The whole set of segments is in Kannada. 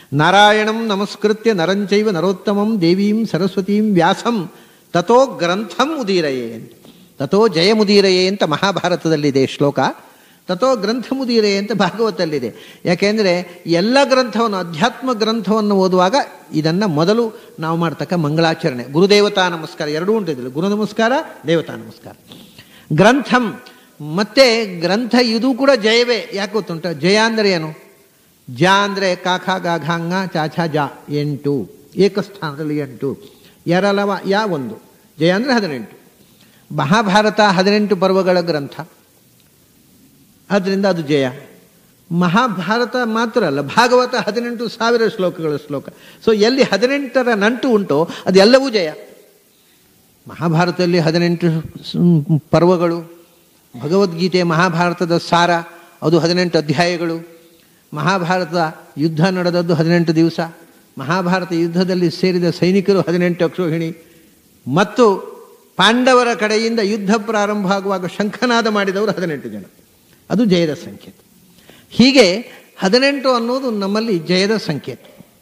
ನಾರಾಯಣಂ ನಮಸ್ಕೃತ್ಯ ನರಂಚೈವ ನರೋತ್ತಮಂ ದೇವೀಂ ಸರಸ್ವತೀಂ ವ್ಯಾಸಂ ತಥೋ ಗ್ರಂಥಂ ಉದೀರಯೇ ಅಂತ ತಥೋ ಜಯಮುದೀರಯೇ ಅಂತ ಮಹಾಭಾರತದಲ್ಲಿದೆ ಶ್ಲೋಕ ತಥೋ ಗ್ರಂಥ ಮುದೀರಯೇ ಅಂತ ಭಾಗವತಲ್ಲಿದೆ ಯಾಕೆಂದರೆ ಎಲ್ಲ ಗ್ರಂಥವನ್ನು ಅಧ್ಯಾತ್ಮ ಗ್ರಂಥವನ್ನು ಓದುವಾಗ ಇದನ್ನು ಮೊದಲು ನಾವು ಮಾಡ್ತಕ್ಕ ಮಂಗಳಾಚರಣೆ ಗುರುದೇವತಾ ನಮಸ್ಕಾರ ಎರಡೂ ಉಂಟಿದ್ರು ಗುರು ನಮಸ್ಕಾರ ದೇವತಾ ನಮಸ್ಕಾರ ಗ್ರಂಥಂ ಮತ್ತೆ ಗ್ರಂಥ ಇದು ಕೂಡ ಜಯವೇ ಯಾಕೆ ಗೊತ್ತುಂಟ ಜಯ ಅಂದರೆ ಏನು ಜ ಅಂದರೆ ಕಾಖ ಗಾಘಾಂಗ ಚಾಛ ಜ ಎಂಟು ಏಕಸ್ಥಾನದಲ್ಲಿ ಎಂಟು ಎರಲವ ಯಾ ಒಂದು ಜಯ ಅಂದರೆ ಹದಿನೆಂಟು ಮಹಾಭಾರತ ಹದಿನೆಂಟು ಪರ್ವಗಳ ಗ್ರಂಥ ಆದ್ದರಿಂದ ಅದು ಜಯ ಮಹಾಭಾರತ ಮಾತ್ರ ಅಲ್ಲ ಭಾಗವತ ಹದಿನೆಂಟು ಸಾವಿರ ಶ್ಲೋಕಗಳ ಶ್ಲೋಕ ಸೊ ಎಲ್ಲಿ ಹದಿನೆಂಟರ ನಂಟು ಉಂಟೋ ಅದೆಲ್ಲವೂ ಜಯ ಮಹಾಭಾರತದಲ್ಲಿ ಹದಿನೆಂಟು ಸ್- ಪರ್ವಗಳು ಭಗವದ್ಗೀತೆ ಮಹಾಭಾರತದ ಸಾರ ಅದು ಹದಿನೆಂಟು ಅಧ್ಯಾಯಗಳು ಮಹಾಭಾರತ ಯುದ್ಧ ನಡೆದದ್ದು ಹದಿನೆಂಟು ದಿವಸ ಮಹಾಭಾರತ ಯುದ್ಧದಲ್ಲಿ ಸೇರಿದ ಸೈನಿಕರು ಹದಿನೆಂಟು ಅಕ್ಷೋಹಿಣಿ ಮತ್ತು ಪಾಂಡವರ ಕಡೆಯಿಂದ ಯುದ್ಧ ಪ್ರಾರಂಭ ಆಗುವಾಗ ಶಂಖನಾದ ಮಾಡಿದವರು ಹದಿನೆಂಟು ಜನ ಅದು ಜಯದ ಸಂಕೇತ ಹೀಗೆ ಹದಿನೆಂಟು ಅನ್ನೋದು ನಮ್ಮಲ್ಲಿ ಜಯದ ಸಂಕೇತ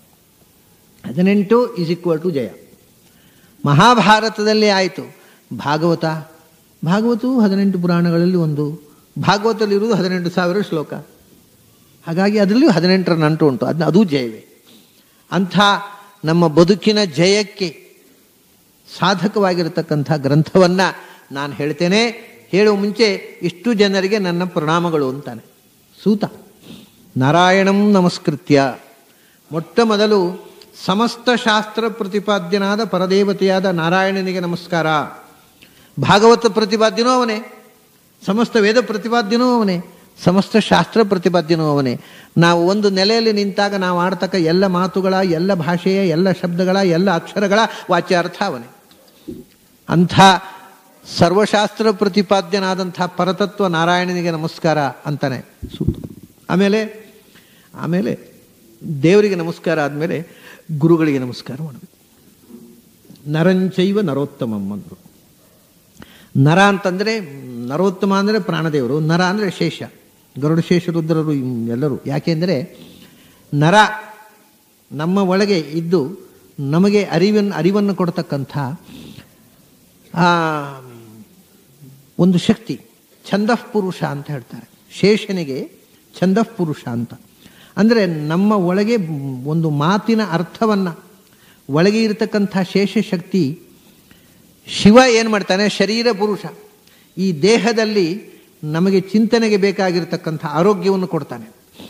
ಹದಿನೆಂಟು ಈಸ್ ಈಕ್ವಲ್ ಟು ಜಯ ಮಹಾಭಾರತದಲ್ಲಿ ಆಯಿತು ಭಾಗವತ ಭಾಗವತವು ಹದಿನೆಂಟು ಪುರಾಣಗಳಲ್ಲಿ ಒಂದು ಭಾಗವತದಲ್ಲಿರುವುದು ಹದಿನೆಂಟು ಸಾವಿರ ಶ್ಲೋಕ ಹಾಗಾಗಿ ಅದರಲ್ಲಿಯೂ ಹದಿನೆಂಟರ ನಂಟು ಉಂಟು ಅದನ್ನ ಅದೂ ಜಯವೇ ಅಂಥ ನಮ್ಮ ಬದುಕಿನ ಜಯಕ್ಕೆ ಸಾಧಕವಾಗಿರತಕ್ಕಂಥ ಗ್ರಂಥವನ್ನು ನಾನು ಹೇಳ್ತೇನೆ ಹೇಳುವ ಮುಂಚೆ ಇಷ್ಟು ಜನರಿಗೆ ನನ್ನ ಪ್ರಣಾಮಗಳು ಅಂತಾನೆ ಸೂತ ನಾರಾಯಣಂ ನಮಸ್ಕೃತ್ಯ ಮೊಟ್ಟ ಮೊದಲು ಸಮಸ್ತ ಶಾಸ್ತ್ರ ಪ್ರತಿಪಾದ್ಯನಾದ ಪರದೇವತೆಯಾದ ನಾರಾಯಣನಿಗೆ ನಮಸ್ಕಾರ ಭಾಗವತ ಪ್ರತಿಪಾದ್ಯನೂ ಅವನೇ ಸಮಸ್ತ ವೇದ ಪ್ರತಿಪಾದ್ಯನೂ ಅವನೇ ಸಮಸ್ತ ಶಾಸ್ತ್ರ ಪ್ರತಿಪಾದ್ಯನೂ ಅವನೇ ನಾವು ಒಂದು ನೆಲೆಯಲ್ಲಿ ನಿಂತಾಗ ನಾವು ಆಡ್ತಕ್ಕ ಎಲ್ಲ ಮಾತುಗಳ ಎಲ್ಲ ಭಾಷೆಯ ಎಲ್ಲ ಶಬ್ದಗಳ ಎಲ್ಲ ಅಕ್ಷರಗಳ ವಾಚ್ಯಾರ್ಥ ಅವನೇ ಅಂಥ ಸರ್ವಶಾಸ್ತ್ರ ಪ್ರತಿಪಾದ್ಯನಾದಂಥ ಪರತತ್ವ ನಾರಾಯಣನಿಗೆ ನಮಸ್ಕಾರ ಅಂತಾನೆ ಸೂತ ಆಮೇಲೆ ಆಮೇಲೆ ದೇವರಿಗೆ ನಮಸ್ಕಾರ ಆದಮೇಲೆ ಗುರುಗಳಿಗೆ ನಮಸ್ಕಾರ ಮಾಡಬೇಕು ನರಂಚೈವ ನರೋತ್ತಮಂ ಅಂದರು ನರ ಅಂತಂದರೆ ನರೋತ್ತಮ ಅಂದರೆ ಪ್ರಾಣದೇವರು ನರ ಅಂದರೆ ಶೇಷ ಗರುಡ ಶೇಷ ರುದ್ರರು ಇಮ್- ಎಲ್ಲರೂ ಯಾಕೆಂದರೆ ನರ ನಮ್ಮ ಒಳಗೆ ಇದ್ದು ನಮಗೆ ಅರಿವನ್ನು ಅರಿವನ್ನು ಕೊಡ್ತಕ್ಕಂಥ ಆ, ಒಂದು ಶಕ್ತಿ ಛಂದಃ ಪುರುಷ ಅಂತ ಹೇಳ್ತಾರೆ ಶೇಷನಿಗೆ ಛಂದಃ ಪುರುಷ ಅಂತ ಅಂದರೆ ನಮ್ಮ ಒಳಗೆ ಒಂದು ಮಾತಿನ ಅರ್ಥವನ್ನು ಒಳಗೆ ಇರತಕ್ಕಂಥ ಶೇಷ ಶಕ್ತಿ ಶಿವ ಏನು ಮಾಡ್ತಾನೆ ಶರೀರ ಪುರುಷ ಈ ದೇಹದಲ್ಲಿ ನಮಗೆ ಚಿಂತನೆಗೆ ಬೇಕಾಗಿರ್ತಕ್ಕಂಥ ಆರೋಗ್ಯವನ್ನು ಕೊಡ್ತಾನೆ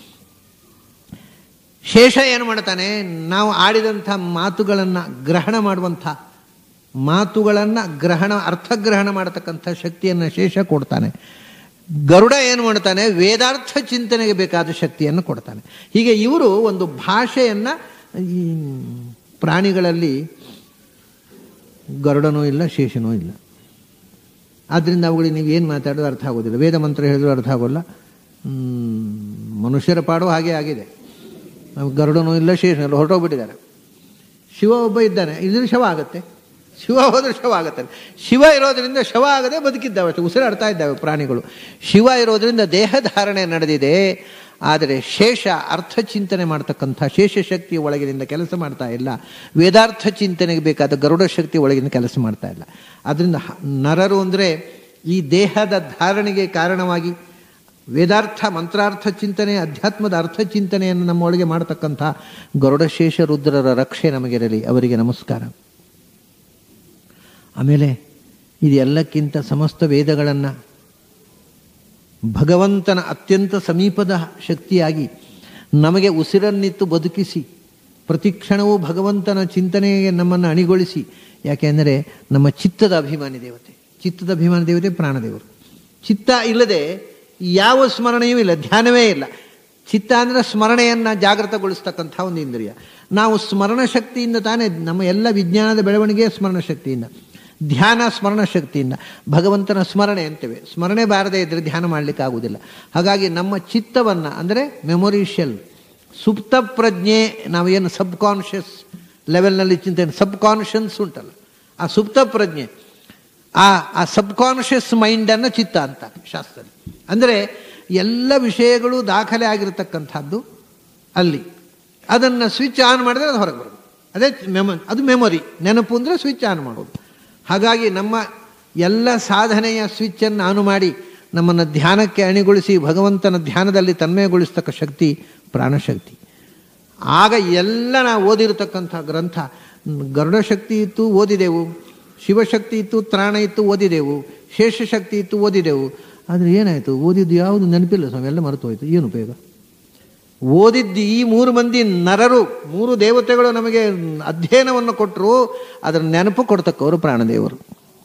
ಶೇಷ ಏನು ಮಾಡ್ತಾನೆ ನಾವು ಆಡಿದಂಥ ಮಾತುಗಳನ್ನು ಗ್ರಹಣ ಮಾಡುವಂಥ ಮಾತುಗಳನ್ನು ಗ್ರಹಣ ಅರ್ಥಗ್ರಹಣ ಮಾಡತಕ್ಕಂಥ ಶಕ್ತಿಯನ್ನು ಶೇಷ ಕೊಡ್ತಾನೆ ಗರುಡ ಏನು ಮಾಡ್ತಾನೆ ವೇದಾರ್ಥ ಚಿಂತನೆಗೆ ಬೇಕಾದ ಶಕ್ತಿಯನ್ನು ಕೊಡ್ತಾನೆ ಹೀಗೆ ಇವರು ಒಂದು ಭಾಷೆಯನ್ನು ಈ ಪ್ರಾಣಿಗಳಲ್ಲಿ ಗರುಡನೂ ಇಲ್ಲ ಶೇಷನೂ ಇಲ್ಲ ಆದ್ದರಿಂದ ಅವುಗಳಿಗೆ ನೀವು ಏನು ಮಾತಾಡೋದು ಅರ್ಥ ಆಗೋದಿಲ್ಲ ವೇದ ಮಂತ್ರ ಹೇಳಿದ್ರು ಅರ್ಥ ಆಗೋಲ್ಲ ಹ್ಮ್, ಮನುಷ್ಯರ ಪಾಡು ಹಾಗೆ ಆಗಿದೆ ನಾವು ಗರುಡನೂ ಇಲ್ಲ ಶೇಷನೂ ಇಲ್ಲ ಹೊರಟೋಗ್ಬಿಟ್ಟಿದ್ದಾರೆ ಶಿವ ಒಬ್ಬ ಇದ್ದಾನೆ ಇದ್ರ ಶವ ಆಗುತ್ತೆ ಶಿವ ಹೋದ್ರೆ ಶವ ಆಗುತ್ತೆ ಶಿವ ಇರೋದ್ರಿಂದ ಶವ ಆಗದೆ ಬದುಕಿದ್ದಾವೆ ಅಷ್ಟೇ ಉಸಿರಾಡ್ತಾ ಇದ್ದಾವೆ ಪ್ರಾಣಿಗಳು ಶಿವ ಇರೋದ್ರಿಂದ ದೇಹ ಧಾರಣೆ ನಡೆದಿದೆ ಆದರೆ ಶೇಷ ಅರ್ಥ ಚಿಂತನೆ ಮಾಡ್ತಕ್ಕಂಥ ಶೇಷ ಶಕ್ತಿ ಒಳಗಿನಿಂದ ಕೆಲಸ ಮಾಡ್ತಾ ಇಲ್ಲ ವೇದಾರ್ಥ ಚಿಂತನೆಗೆ ಬೇಕಾದ ಗರುಡ ಶಕ್ತಿ ಒಳಗಿಂದ ಕೆಲಸ ಮಾಡ್ತಾ ಇಲ್ಲ ಅದರಿಂದ ಹ- ನರರು ಅಂದರೆ ಈ ದೇಹದ ಧಾರಣೆಗೆ ಕಾರಣವಾಗಿ ವೇದಾರ್ಥ ಮಂತ್ರಾರ್ಥ ಚಿಂತನೆ ಅಧ್ಯಾತ್ಮದ ಅರ್ಥ ಚಿಂತನೆಯನ್ನು ನಮ್ಮೊಳಗೆ ಮಾಡತಕ್ಕಂಥ ಗರುಡಶೇಷ ರುದ್ರರ ರಕ್ಷೆ ನಮಗಿರಲಿ ಅವರಿಗೆ ನಮಸ್ಕಾರ ಆಮೇಲೆ ಇದೆಲ್ಲಕ್ಕಿಂತ ಸಮಸ್ತ ವೇದಗಳನ್ನು ಭಗವಂತನ ಅತ್ಯಂತ ಸಮೀಪದ ಶಕ್ತಿಯಾಗಿ ನಮಗೆ ಉಸಿರನ್ನಿತ್ತು ಬದುಕಿಸಿ ಪ್ರತಿಕ್ಷಣವೂ ಭಗವಂತನ ಚಿಂತನೆಗೆ ನಮ್ಮನ್ನು ಅಣಿಗೊಳಿಸಿ ಯಾಕೆಂದರೆ ನಮ್ಮ ಚಿತ್ತದ ಅಭಿಮಾನಿ ದೇವತೆ ಚಿತ್ತದ ಅಭಿಮಾನಿ ದೇವತೆ ಪ್ರಾಣದೇವರು ಚಿತ್ತ ಇಲ್ಲದೆ ಯಾವ ಸ್ಮರಣೆಯೂ ಇಲ್ಲ ಧ್ಯಾನವೇ ಇಲ್ಲ ಚಿತ್ತ ಅಂದರೆ ಸ್ಮರಣೆಯನ್ನು ಜಾಗೃತಗೊಳಿಸ್ತಕ್ಕಂಥ ಒಂದು ಇಂದ್ರಿಯ ನಾವು ಸ್ಮರಣ ಶಕ್ತಿಯಿಂದ ತಾನೇ ನಮ್ಮ ಎಲ್ಲ ವಿಜ್ಞಾನದ ಬೆಳವಣಿಗೆ ಸ್ಮರಣ ಶಕ್ತಿಯಿಂದ ಧ್ಯಾನ ಸ್ಮರಣ ಶಕ್ತಿಯಿಂದ ಭಗವಂತನ ಸ್ಮರಣೆ ಅಂತೇವೆ ಸ್ಮರಣೆ ಬಾರದೇ ಇದ್ದರೆ ಧ್ಯಾನ ಮಾಡಲಿಕ್ಕೆ ಆಗುವುದಿಲ್ಲ ಹಾಗಾಗಿ ನಮ್ಮ ಚಿತ್ತವನ್ನು ಅಂದರೆ ಮೆಮೊರಿಷಿಯಲ್ ಸುಪ್ತ ಪ್ರಜ್ಞೆ ನಾವೇನು ಸಬ್ ಕಾನ್ಷಿಯಸ್ ಲೆವೆಲ್ನಲ್ಲಿ ಚಿಂತನೆ ಸಬ್ ಕಾನ್ಷಿಯನ್ಸ್ ಉಂಟಲ್ಲ ಆ ಸುಪ್ತ ಪ್ರಜ್ಞೆ ಆ ಆ ಸಬ್ ಕಾನ್ಷಿಯಸ್ ಮೈಂಡನ್ನು ಚಿತ್ತ ಅಂತ ಶಾಸ್ತ್ರ ಅಂದರೆ ಎಲ್ಲ ವಿಷಯಗಳು ದಾಖಲೆ ಆಗಿರತಕ್ಕಂಥದ್ದು ಅಲ್ಲಿ ಅದನ್ನು ಸ್ವಿಚ್ ಆನ್ ಮಾಡಿದ್ರೆ ಅದು ಹೊರಗೆ ಬರೋದು ಅದೇ ಮೆಮ ಅದು ಮೆಮೊರಿ ನೆನಪು ಅಂದರೆ ಸ್ವಿಚ್ ಆನ್ ಮಾಡೋದು ಹಾಗಾಗಿ ನಮ್ಮ ಎಲ್ಲ ಸಾಧನೆಯ ಸ್ವಿಚ್ಚನ್ನು ಆನು ಮಾಡಿ ನಮ್ಮನ್ನು ಧ್ಯಾನಕ್ಕೆ ಅಣಿಗೊಳಿಸಿ ಭಗವಂತನ ಧ್ಯಾನದಲ್ಲಿ ತನ್ಮಯಗೊಳಿಸ್ತಕ್ಕ ಶಕ್ತಿ ಪ್ರಾಣಶಕ್ತಿ ಆಗ ಎಲ್ಲ ನಾವು ಓದಿರತಕ್ಕಂಥ ಗ್ರಂಥ ಗರುಡ ಶಕ್ತಿ ಇತ್ತು ಓದಿದೆವು ಶಿವಶಕ್ತಿ ಇತ್ತು ತ್ರಾಣ ಇತ್ತು ಓದಿದೆವು ಶೇಷಶಕ್ತಿ ಇತ್ತು ಓದಿದೆವು ಆದರೆ ಏನಾಯಿತು ಓದಿದ್ದು ಯಾವುದು ನೆನಪಿಲ್ಲ ಸ್ವಾಮಿ ಎಲ್ಲ ಮರೆತು ಹೋಯಿತು ಏನು ಉಪಯೋಗ ಓದಿದ್ದು ಈ ಮೂರು ಮಂದಿ ನರರು ಮೂರು ದೇವತೆಗಳು ನಮಗೆ ಅಧ್ಯಯನವನ್ನು ಕೊಟ್ಟರು ಅದರ ನೆನಪು ಕೊಡ್ತಕ್ಕವರು ಪ್ರಾಣದೇವರು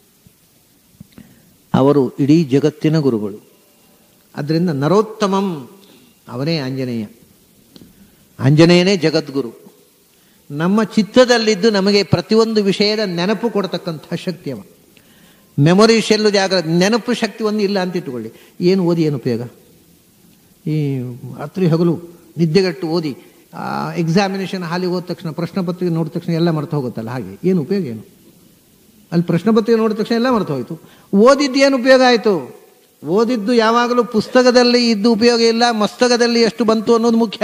ಅವರು ಇಡೀ ಜಗತ್ತಿನ ಗುರುಗಳು ಅದರಿಂದ ನರೋತ್ತಮಂ ಅವನೇ ಆಂಜನೇಯ ಆಂಜನೇಯನೇ ಜಗದ್ಗುರು ನಮ್ಮ ಚಿತ್ತದಲ್ಲಿದ್ದು ನಮಗೆ ಪ್ರತಿಯೊಂದು ವಿಷಯದ ನೆನಪು ಕೊಡ್ತಕ್ಕಂಥ ಶಕ್ತಿ ಅವ ಮೆಮೊರಿ ಶೆಲ್ಲು ಜಾಗ ನೆನಪು ಶಕ್ತಿ ಒಂದು ಇಲ್ಲ ಅಂತ ಇಟ್ಟುಕೊಳ್ಳಿ ಏನು ಓದಿ ಏನು ಉಪಯೋಗ ಈ ರಾತ್ರಿ ಹಗಲು ನಿದ್ದೆಗಟ್ಟು ಓದಿ ಎಕ್ಸಾಮಿನೇಷನ್ ಹಾಲಿಗೆ ಹೋದ ತಕ್ಷಣ ಪ್ರಶ್ನೆ ಪತ್ರಿಕೆ ನೋಡಿದ ತಕ್ಷಣ ಎಲ್ಲ ಮರೆತು ಹೋಗುತ್ತಲ್ಲ ಹಾಗೆ ಏನು ಉಪಯೋಗ ಏನು ಅಲ್ಲಿ ಪ್ರಶ್ನೆ ಪತ್ರಿಕೆ ನೋಡಿದ ತಕ್ಷಣ ಎಲ್ಲ ಮರೆತು ಹೋಯಿತು ಓದಿದ್ದು ಏನು ಉಪಯೋಗ ಆಯಿತು ಓದಿದ್ದು ಯಾವಾಗಲೂ ಪುಸ್ತಕದಲ್ಲಿ ಇದ್ದು ಉಪಯೋಗ ಇಲ್ಲ ಮಸ್ತಕದಲ್ಲಿ ಎಷ್ಟು ಬಂತು ಅನ್ನೋದು ಮುಖ್ಯ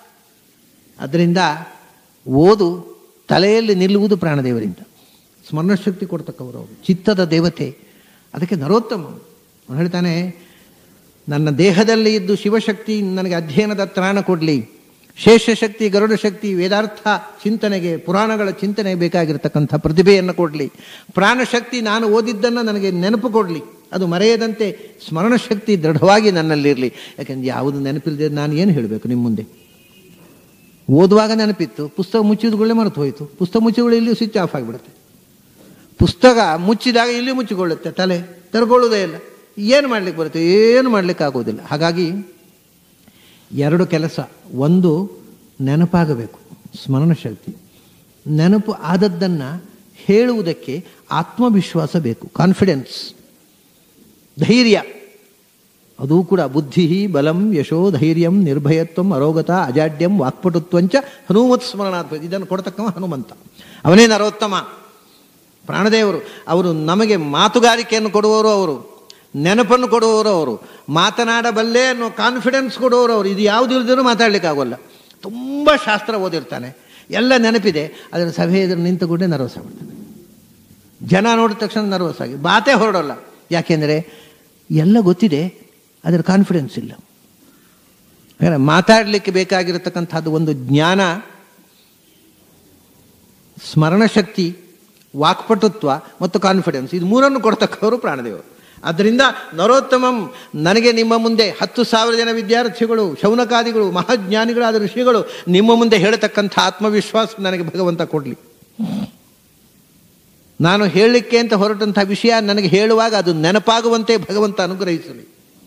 ಅದರಿಂದ ಓದು ತಲೆಯಲ್ಲಿ ನಿಲ್ಲುವುದು ಪ್ರಾಣದೇವರಿಂದ ಸ್ಮರಣಶಕ್ತಿ ಕೊಡ್ತಕ್ಕವರು ಅವರು ಚಿತ್ತದ ದೇವತೆ ಅದಕ್ಕೆ ನರೋತ್ತಮ ಅವನು ಹೇಳ್ತಾನೆ ನನ್ನ ದೇಹದಲ್ಲಿ ಇದ್ದು ಶಿವಶಕ್ತಿ ನನಗೆ ಅಧ್ಯಯನದ ತ್ರಾಣ ಕೊಡಲಿ ಶೇಷಶಕ್ತಿ ಗರುಡ ಶಕ್ತಿ ವೇದಾರ್ಥ ಚಿಂತನೆಗೆ ಪುರಾಣಗಳ ಚಿಂತನೆಗೆ ಬೇಕಾಗಿರ್ತಕ್ಕಂಥ ಪ್ರತಿಭೆಯನ್ನು ಕೊಡಲಿ ಪ್ರಾಣಶಕ್ತಿ ನಾನು ಓದಿದ್ದನ್ನು ನನಗೆ ನೆನಪು ಕೊಡಲಿ ಅದು ಮರೆಯದಂತೆ ಸ್ಮರಣಶಕ್ತಿ ದೃಢವಾಗಿ ನನ್ನಲ್ಲಿರಲಿ ಯಾಕೆಂದ್ರೆ ಯಾವುದು ನೆನಪಿಲ್ಲದೆ ನಾನು ಏನು ಹೇಳಬೇಕು ನಿಮ್ಮ ಮುಂದೆ ಓದುವಾಗ ನೆನಪಿತ್ತು ಪುಸ್ತಕ ಮುಚ್ಚಿದಗಳೇ ಮರೆತು ಹೋಯಿತು ಪುಸ್ತಕ ಮುಚ್ಚಿಗಳು ಇಲ್ಲಿ ಸ್ವಿಚ್ ಆಫ್ ಆಗಿಬಿಡುತ್ತೆ ಪುಸ್ತಕ ಮುಚ್ಚಿದಾಗ ಇಲ್ಲಿ ಮುಚ್ಚಿಕೊಳ್ಳುತ್ತೆ ತಲೆ ತೆರ್ಕೊಳ್ಳೋದೇ ಇಲ್ಲ ಏನು ಮಾಡ್ಲಿಕ್ಕೆ ಬರುತ್ತೆ ಏನು ಮಾಡ್ಲಿಕ್ಕೆ ಆಗೋದಿಲ್ಲ ಹಾಗಾಗಿ ಎರಡು ಕೆಲಸ ಒಂದು ನೆನಪಾಗಬೇಕು ಸ್ಮರಣ ಶಕ್ತಿ ನೆನಪು ಆದದ್ದನ್ನು ಹೇಳುವುದಕ್ಕೆ ಆತ್ಮವಿಶ್ವಾಸ ಬೇಕು ಕಾನ್ಫಿಡೆನ್ಸ್ ಧೈರ್ಯ ಅದೂ ಕೂಡ ಬುದ್ಧಿ ಬಲಂ ಯಶೋ ಧೈರ್ಯಂ ನಿರ್ಭಯತ್ವಂ ಅರೋಗತ ಅಜಾಡ್ಯಂ ವಾಕ್ಪಟುತ್ವಂಚ ಹನುಮತ್ ಸ್ಮರಣಾತ್ ಇದನ್ನು ಕೊಡ್ತಕ್ಕವ ಹನುಮಂತ ಅವನೇ ನರೋತ್ತಮ ಪ್ರಾಣದೇವರು ಅವರು ನಮಗೆ ಮಾತುಗಾರಿಕೆಯನ್ನು ಕೊಡುವವರು ಅವರು ನೆನಪನ್ನು ಕೊಡುವವರು ಅವರು ಮಾತನಾಡಬಲ್ಲೆ ಅನ್ನೋ ಕಾನ್ಫಿಡೆನ್ಸ್ ಕೊಡುವವರು ಅವರು ಇದು ಯಾವುದು ಇಲ್ದಿರೂ ಮಾತಾಡ್ಲಿಕ್ಕೆ ಆಗೋಲ್ಲ ತುಂಬ ಶಾಸ್ತ್ರ ಓದಿರ್ತಾನೆ ಎಲ್ಲ ನೆನಪಿದೆ ಅದರ ಸಭೆ ಎದುರು ನಿಂತು ಕೂಡ ನರ್ವಸ್ ಆಗ್ಬಿಡ್ತಾನೆ ಜನ ನೋಡಿದ ತಕ್ಷಣ ನರ್ವಸ್ ಆಗಿ ಮಾತೇ ಹೊರಡೋಲ್ಲ ಯಾಕೆಂದರೆ ಎಲ್ಲ ಗೊತ್ತಿದೆ ಅದರ ಕಾನ್ಫಿಡೆನ್ಸ್ ಇಲ್ಲ ಹಾಗಾದ್ರೆ ಮಾತಾಡಲಿಕ್ಕೆ ಬೇಕಾಗಿರತಕ್ಕಂಥದ್ದು ಒಂದು ಜ್ಞಾನ ಸ್ಮರಣಶಕ್ತಿ ವಾಕ್ಪಟುತ್ವ ಮತ್ತು ಕಾನ್ಫಿಡೆನ್ಸ್ ಇದು ಮೂರನ್ನು ಕೊಡ್ತಕ್ಕವರು ಪ್ರಾಣದೇವರು ಅದರಿಂದ ನರೋತ್ತಮಂ ನನಗೆ ನಿಮ್ಮ ಮುಂದೆ ಹತ್ತು ಸಾವಿರ ಜನ ವಿದ್ಯಾರ್ಥಿಗಳು ಶೌನಕಾದಿಗಳು ಮಹಾಜ್ಞಾನಿಗಳಾದ ಋಷಿಗಳು ನಿಮ್ಮ ಮುಂದೆ ಹೇಳತಕ್ಕಂಥ ಆತ್ಮವಿಶ್ವಾಸ ನನಗೆ ಭಗವಂತ ಕೊಡಲಿ ನಾನು ಹೇಳಲಿಕ್ಕೆ ಅಂತ ಹೊರಟಂಥ ವಿಷಯ ನನಗೆ ಹೇಳುವಾಗ ಅದು ನೆನಪಾಗುವಂತೆ ಭಗವಂತ ಅನುಗ್ರಹಿಸಲಿ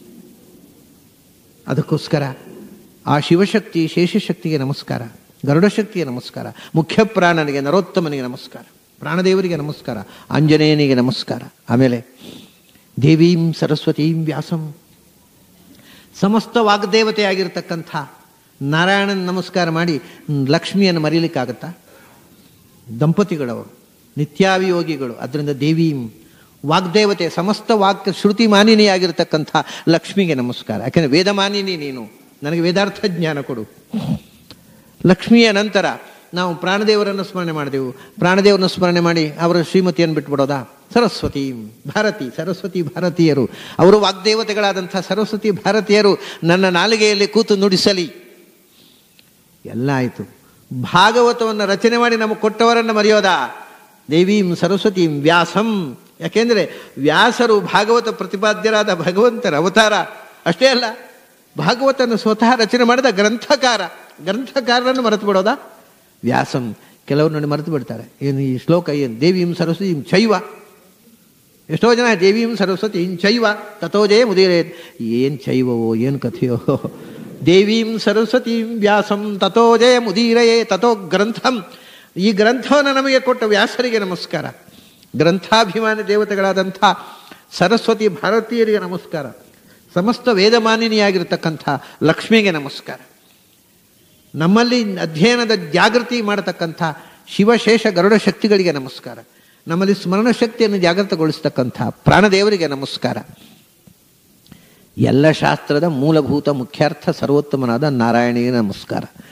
ಅದಕ್ಕೋಸ್ಕರ ಆ ಶಿವಶಕ್ತಿ ಶೇಷಶಕ್ತಿಗೆ ನಮಸ್ಕಾರ ಗರುಡಶಕ್ತಿಗೆ ನಮಸ್ಕಾರ ಮುಖ್ಯ ಪ್ರಾಣನಿಗೆ ನರೋತ್ತಮನಿಗೆ ನಮಸ್ಕಾರ ಪ್ರಾಣದೇವರಿಗೆ ನಮಸ್ಕಾರ ಆಂಜನೇಯನಿಗೆ ನಮಸ್ಕಾರ ಆಮೇಲೆ ದೇವೀಂ ಸರಸ್ವತೀಂ ವ್ಯಾಸಂ ಸಮಸ್ತ ವಾಗ್ದೇವತೆಯಾಗಿರ್ತಕ್ಕಂಥ ನಾರಾಯಣನ ನಮಸ್ಕಾರ ಮಾಡಿ ಲಕ್ಷ್ಮಿಯನ್ನು ಮರೀಲಿಕ್ಕಾಗತ್ತಾ ದಂಪತಿಗಳವರು ನಿತ್ಯಾವಿಯೋಗಿಗಳು ಅದರಿಂದ ದೇವೀಂ ವಾಗ್ದೇವತೆ ಸಮಸ್ತ ವಾಕ್ ಶ್ರುತಿ ಮಾನಿನಿಯಾಗಿರ್ತಕ್ಕಂಥ ಲಕ್ಷ್ಮಿಗೆ ನಮಸ್ಕಾರ ಯಾಕೆಂದರೆ ವೇದಮಾನಿನಿ ನೀನು ನನಗೆ ವೇದಾರ್ಥ ಜ್ಞಾನ ಕೊಡು ಲಕ್ಷ್ಮಿಯ ನಂತರ ನಾವು ಪ್ರಾಣದೇವರನ್ನು ಸ್ಮರಣೆ ಮಾಡಿದೆವು ಪ್ರಾಣದೇವರನ್ನು ಸ್ಮರಣೆ ಮಾಡಿ ಅವರ ಶ್ರೀಮತಿಯನ್ನು ಬಿಟ್ಬಿಡೋದಾ ಸರಸ್ವತಿ ಭಾರತಿ ಸರಸ್ವತಿ ಭಾರತೀಯರು ಅವರು ವಾಗ್ದೇವತೆಗಳಾದಂಥ ಸರಸ್ವತಿ ಭಾರತೀಯರು ನನ್ನ ನಾಲಿಗೆಯಲ್ಲಿ ಕೂತು ನುಡಿಸಲಿ ಎಲ್ಲ ಆಯಿತು ಭಾಗವತವನ್ನು ರಚನೆ ಮಾಡಿ ನಮಗೆ ಕೊಟ್ಟವರನ್ನು ಮರೆಯೋದಾ ದೇವೀಂ ಸರಸ್ವತೀಂ ವ್ಯಾಸಂ ಯಾಕೆಂದರೆ ವ್ಯಾಸರು ಭಾಗವತ ಪ್ರತಿಪಾದ್ಯರಾದ ಭಗವಂತರ ಅವತಾರ ಅಷ್ಟೇ ಅಲ್ಲ ಭಾಗವತನ್ನು ಸ್ವತಃ ರಚನೆ ಮಾಡಿದ ಗ್ರಂಥಕಾರ ಗ್ರಂಥಕಾರರನ್ನು ಮರೆತು ಬಿಡೋದಾ ವ್ಯಾಸಂ ಕೆಲವರು ನೋಡಿ ಮರೆತು ಬಿಡ್ತಾರೆ ಏನು ಈ ಶ್ಲೋಕ ಏನು ದೇವೀಂ ಸರಸ್ವತೀಂ ಶೈವ ಎಷ್ಟೋ ಜನ ದೇವೀಂ ಸರಸ್ವತಿ ಶೈವ ತಥೋಜೇ ಮುದಿರೇ ಏನು ಶೈವವೋ ಏನು ಕಥೆಯೋ ದೇವೀಂ ಸರಸ್ವತೀಂ ವ್ಯಾಸಂ ತಥೋಜಯ ಮುದೀರಯೇ ತಥೋ ಗ್ರಂಥಂ ಈ ಗ್ರಂಥವನ್ನು ನಮಗೆ ಕೊಟ್ಟ ವ್ಯಾಸರಿಗೆ ನಮಸ್ಕಾರ ಗ್ರಂಥಾಭಿಮಾನಿ ದೇವತೆಗಳಾದಂಥ ಸರಸ್ವತಿ ಭಾರತೀಯರಿಗೆ ನಮಸ್ಕಾರ ಸಮಸ್ತ ವೇದಮಾನಿನಿಯಾಗಿರ್ತಕ್ಕಂಥ ಲಕ್ಷ್ಮಿಗೆ ನಮಸ್ಕಾರ ನಮ್ಮಲ್ಲಿ ಅಧ್ಯಯನದ ಜಾಗೃತಿ ಮಾಡತಕ್ಕಂಥ ಶಿವಶೇಷ ಗರುಡ ಶಕ್ತಿಗಳಿಗೆ ನಮಸ್ಕಾರ ನಮ್ಮಲ್ಲಿ ಸ್ಮರಣ ಶಕ್ತಿಯನ್ನು ಜಾಗೃತಗೊಳಿಸ್ತಕ್ಕಂಥ ಪ್ರಾಣದೇವರಿಗೆ ನಮಸ್ಕಾರ ಎಲ್ಲ ಶಾಸ್ತ್ರದ ಮೂಲಭೂತ ಮುಖ್ಯಾರ್ಥ ಸರ್ವೋತ್ತಮನಾದ ನಾರಾಯಣಿಗೆ ನಮಸ್ಕಾರ